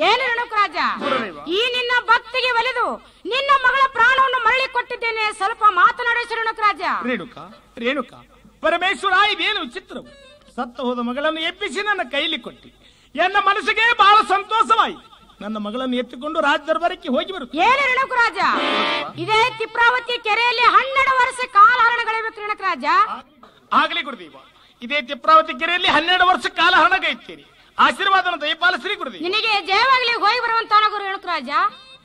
ಏನು ರೇಣುಕ ರಾಜ ಗುರುದೇವ. ಈ ನಿನ್ನ ಭಕ್ತಿಗೆ ಒಲಿದು ನಿನ್ನ ಮಗಳ ಪ್ರಾಣವನ್ನು ಮರಳಿ ಕೊಟ್ಟಿದ್ದೇನೆ ಸ್ವಲ್ಪ ಮಾತನಾಡಿಸು ರೇಣುಕ ರಾಜ ರೇಣುಕ ರೇಣುಕ ಪರಮೇಶ್ವರ ಇದೇನು ವಿಚಿತ್ರವು ಸತ್ತ ಹೋದ ಮಗಳನ್ನು ಎಬ್ಬಿಸಿ ನನ್ನ ಕೈಲಿ ಕೊಟ್ಟಿ ನನ್ನ ಮನಸ್ಸಿಗೆ ಬಹಳ ಸಂತೋಷವಾಯಿತು ನನ್ನ ಮಗಳನ್ನು ಎತ್ತಿಕೊಂಡು ರಾಜ ದರ್ಬಾರಕ್ಕೆ ಹೋಗಿ ಬರುತ್ತೇನೆ ಏನು ರೇಣುಕ ರಾಜ ಇದೇ ತಿಪ್ರಾವತಿ ಕೆರೆಯಲ್ಲಿ ಹನ್ನೆರಡು ವರ್ಷ ಕಾಲ ಹರಣಗಳಿಬೇಕು ರೇಣುಕ ರಾಜ ಆಗಲಿ ಗುರುದೇವ ಇದೇ ತಿಪ್ರಾವತಿ ಕೆರೆಯಲ್ಲಿ ಹನ್ನೆರಡು ವರ್ಷ ಕಾಲ ಹಣ ಗೈತೀರಿ ಆಶೀರ್ವಾದನ ದಯಪಾಲಿಸ್ರಿ ಗುರುದೇವ ನಿನಗೆ ಜಯವಾಗ್ಲಿ ಹೋಗಿ ಬರುವಂತಾನ ಗುರು ರೇಣುಕ ರಾಜ